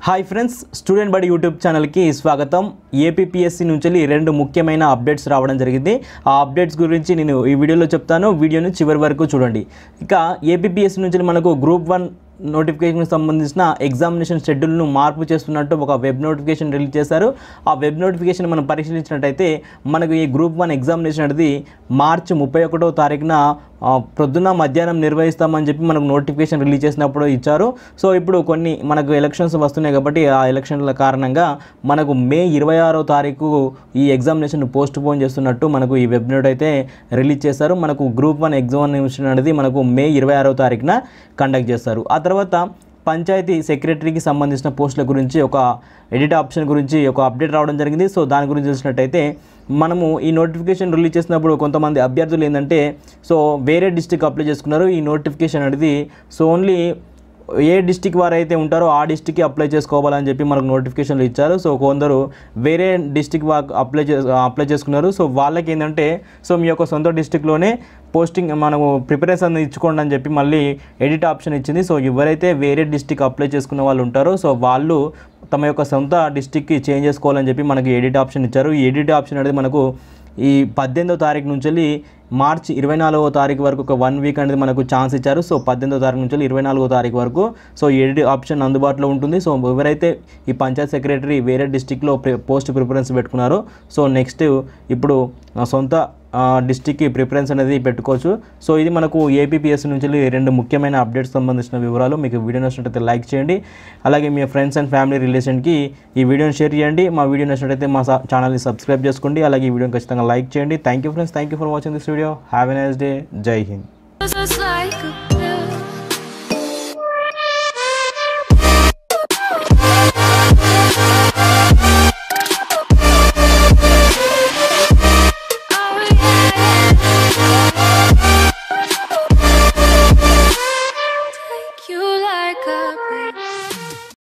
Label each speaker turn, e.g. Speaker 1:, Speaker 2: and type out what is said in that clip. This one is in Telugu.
Speaker 1: హాయ్ ఫ్రెండ్స్ స్టూడెంట్ బడి యూట్యూబ్ ఛానల్కి స్వాగతం ఏపీపీఎస్సీ నుంచి రెండు ముఖ్యమైన అప్డేట్స్ రావడం జరిగింది ఆ అప్డేట్స్ గురించి నేను ఈ వీడియోలో చెప్తాను వీడియోను చివరి వరకు చూడండి ఇక ఏపీపీఎస్సీ నుంచి మనకు గ్రూప్ వన్ నోటిఫికేషన్కి సంబంధించిన ఎగ్జామినేషన్ షెడ్యూల్ను మార్పు చేస్తున్నట్టు ఒక వెబ్ నోటిఫికేషన్ రిలీజ్ చేశారు ఆ వెబ్ నోటిఫికేషన్ మనం పరిశీలించినట్టయితే మనకు ఈ గ్రూప్ వన్ ఎగ్జామినేషన్ అనేది మార్చి ముప్పై ఒకటో తారీఖున ఆ, ప్రొద్దున మధ్యాహ్నం నిర్వహిస్తామని చెప్పి మనకు నోటిఫికేషన్ రిలీజ్ చేసినప్పుడు ఇచ్చారు సో ఇప్పుడు కొన్ని మనకు ఎలక్షన్స్ వస్తున్నాయి కాబట్టి ఆ ఎలక్షన్ల కారణంగా మనకు మే ఇరవై ఆరో తారీఖు ఈ ఎగ్జామినేషన్ పోస్ట్ పోన్ చేస్తున్నట్టు మనకు ఈ వెబ్ నోట్ అయితే రిలీజ్ చేశారు మనకు గ్రూప్ వన్ ఎగ్జామినేషన్ అనేది మనకు మే ఇరవై ఆరో తారీఖున కండక్ట్ చేస్తారు ఆ తర్వాత పంచాయతీ సెక్రటరీకి సంబంధించిన పోస్టుల గురించి ఒక ఎడిట్ ఆప్షన్ గురించి ఒక అప్డేట్ రావడం జరిగింది సో దాని గురించి చూసినట్టయితే మనము ఈ నోటిఫికేషన్ రిలీజ్ చేసినప్పుడు కొంతమంది అభ్యర్థులు ఏంటంటే సో వేరే డిస్టిక్ అప్లై చేసుకున్నారు ఈ నోటిఫికేషన్ అనేది సో ఓన్లీ ఏ డిస్టిక్ వారు అయితే ఉంటారో ఆ డిస్టిక్కి అప్లై చేసుకోవాలని చెప్పి మనకు నోటిఫికేషన్లు ఇచ్చారు సో కొందరు వేరే డిస్టిక్ వా అప్లై చే అప్లై చేసుకున్నారు సో వాళ్ళకి ఏంటంటే సో మీ యొక్క సొంత డిస్టిక్లోనే పోస్టింగ్ మనము ప్రిపరేస్ అనేది ఇచ్చుకోండి అని చెప్పి మళ్ళీ ఎడిట్ ఆప్షన్ ఇచ్చింది సో ఎవరైతే వేరే డిస్టిక్ అప్లై చేసుకున్న వాళ్ళు ఉంటారో సో వాళ్ళు తమ యొక్క సొంత డిస్టిక్కి చేంజ్ చేసుకోవాలని చెప్పి మనకి ఎడిట్ ఆప్షన్ ఇచ్చారు ఈ ఎడిట్ ఆప్షన్ అనేది మనకు ఈ పద్దెనిమిదో తారీఖు నుంచి వెళ్ళి మార్చి ఇరవై నాలుగో తారీఖు వరకు ఒక వన్ వీక్ అనేది మనకు ఛాన్స్ ఇచ్చారు సో పద్దెనిమిదో తారీఖు నుంచి వెళ్ళి ఇరవై నాలుగో తారీఖు వరకు సో ఎడిట్ ఆప్షన్ అందుబాటులో ఉంటుంది సో ఎవరైతే ఈ పంచాయత్ సెక్రటరీ వేరే డిస్టిక్లో పోస్ట్ ప్రిఫరెన్స్ పెట్టుకున్నారో సో నెక్స్ట్ ఇప్పుడు ఆ సొంత డిస్టిక్కి ప్రిఫరెన్స్ అనేది పెట్టుకోవచ్చు సో ఇది మనకు ఏపీపీఎస్ నుంచి వెళ్ళి రెండు ముఖ్యమైన అప్డేట్స్ సంబంధించిన వివరాలు మీకు వీడియో నచ్చినట్లయితే లైక్ చేయండి అలాగే మీ ఫ్రెండ్స్ అండ్ ఫ్యామిలీ రిలేషన్కి ఈ వీడియోని షేర్ చేయండి మా వీడియో నచ్చినట్లయితే మా ఛానల్ని సబ్స్క్రైబ్ చేసుకోండి అలాగే ఈ వీడియోని ఖచ్చితంగా లైక్ చేయండి thank you friends thank you for watching this video have a nice day జై హింద్
Speaker 2: Just like